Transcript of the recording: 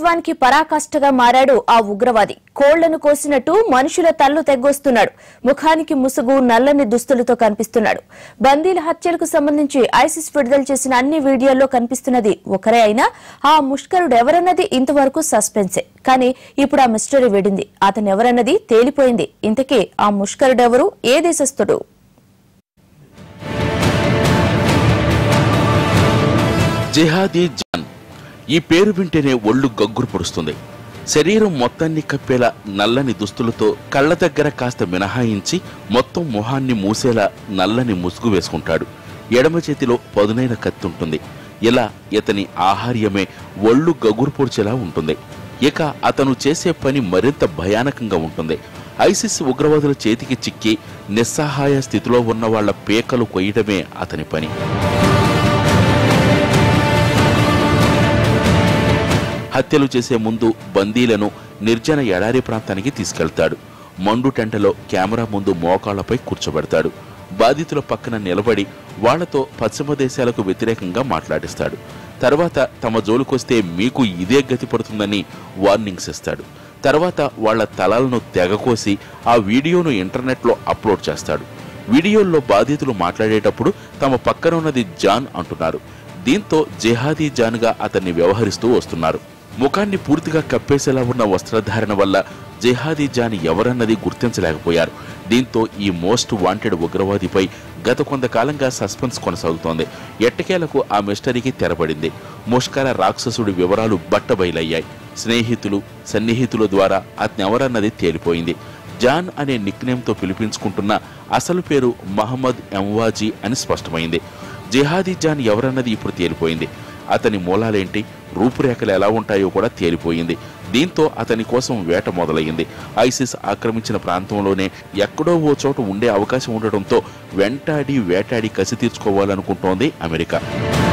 క్రూరత్వానికి పరాకాష్ఠగా మారాడు ఆ ఉగ్రవాది కోళ్లను కోసినట్టు మనుషుల తల్లు తెగ్గొస్తున్నాడు ముఖానికి ముసుగు నల్లని దుస్తులతో కనిపిస్తున్నాడు బందీల హత్యలకు సంబంధించి ఐసిస్ విడుదల చేసిన అన్ని వీడియోల్లో కనిపిస్తున్నది ఒకరే అయినా ఆ ముష్కరుడు ఎవరన్నది ఇంతవరకు సస్పెన్సే కానీ ఇప్పుడు ఆ మిస్టరీ వెడింది అతను ఎవరన్నది తేలిపోయింది ఇంతకీ ఆ ముష్కరుడెవరు ఏ దేశస్థుడు జిహాదీ జాన్ ఈ పేరు వింటేనే ఒళ్ళు గగ్గురు పొడుస్తుంది శరీరం మొత్తాన్ని కప్పేలా నల్లని దుస్తులతో కళ్ళ దగ్గర కాస్త మినహాయించి మొత్తం మొహాన్ని మూసేలా నల్లని ముసుగు వేసుకుంటాడు ఎడమ చేతిలో పదునైన కత్తి ఉంటుంది ఇలా ఇతని ఆహార్యమే ఒళ్ళు గగురు పొడిచేలా ఉంటుంది ఇక అతను చేసే పని మరింత భయానకంగా ఉంటుంది ఐసిస్ ఉగ్రవాదుల చేతికి చిక్కి నిస్సహాయ స్థితిలో ఉన్న వాళ్ళ పేకలు కొయ్యడమే అతని పని హత్యలు చేసే ముందు బందీలను నిర్జన ఎడారి ప్రాంతానికి తీసుకెళ్తాడు మండు టెంటలో కెమెరా ముందు మోకాళ్లపై కూర్చోబెడతాడు బాధితుల పక్కన నిలబడి వాళ్లతో పశ్చిమ దేశాలకు వ్యతిరేకంగా మాట్లాడిస్తాడు తర్వాత తమ జోలుకొస్తే మీకు ఇదే గతి పడుతుందని వార్నింగ్స్ ఇస్తాడు తర్వాత వాళ్ళ తలలను తెగకోసి ఆ వీడియోను ఇంటర్నెట్లో అప్లోడ్ చేస్తాడు వీడియోల్లో బాధితులు మాట్లాడేటప్పుడు తమ పక్కన ఉన్నది జాన్ అంటున్నారు దీంతో జెహాదీ జాన్గా అతన్ని వ్యవహరిస్తూ వస్తున్నారు ముఖాన్ని పూర్తిగా కప్పేసేలా ఉన్న వస్త్రధారణ వల్ల జెహాదీ జాన్ ఎవరన్నది గుర్తించలేకపోయారు దీంతో ఈ మోస్ట్ వాంటెడ్ ఉగ్రవాదిపై గత కొంతకాలంగా సస్పెన్స్ కొనసాగుతోంది ఎట్టకేలకు ఆ మిస్టరీకి తెరపడింది ముష్కర రాక్షసుడి వివరాలు బట్టబయలయ్యాయి స్నేహితులు సన్నిహితుల ద్వారా అతను ఎవరన్నది తేలిపోయింది జాన్ అనే నిక్నేమ్తో పిలిపించుకుంటున్న అసలు పేరు మహమ్మద్ ఎంవాజీ అని స్పష్టమైంది జిహాదీ జాన్ ఎవరన్నది ఇప్పుడు తేలిపోయింది అతని మూలాలేంటి రూపురేఖలు ఎలా ఉంటాయో కూడా తేలిపోయింది దీంతో అతని కోసం వేట మొదలయ్యింది ఐసిస్ ఆక్రమించిన ప్రాంతంలోనే ఎక్కడో ఓ చోట ఉండే అవకాశం ఉండడంతో వెంటాడి వేటాడి కసి తీర్చుకోవాలనుకుంటోంది అమెరికా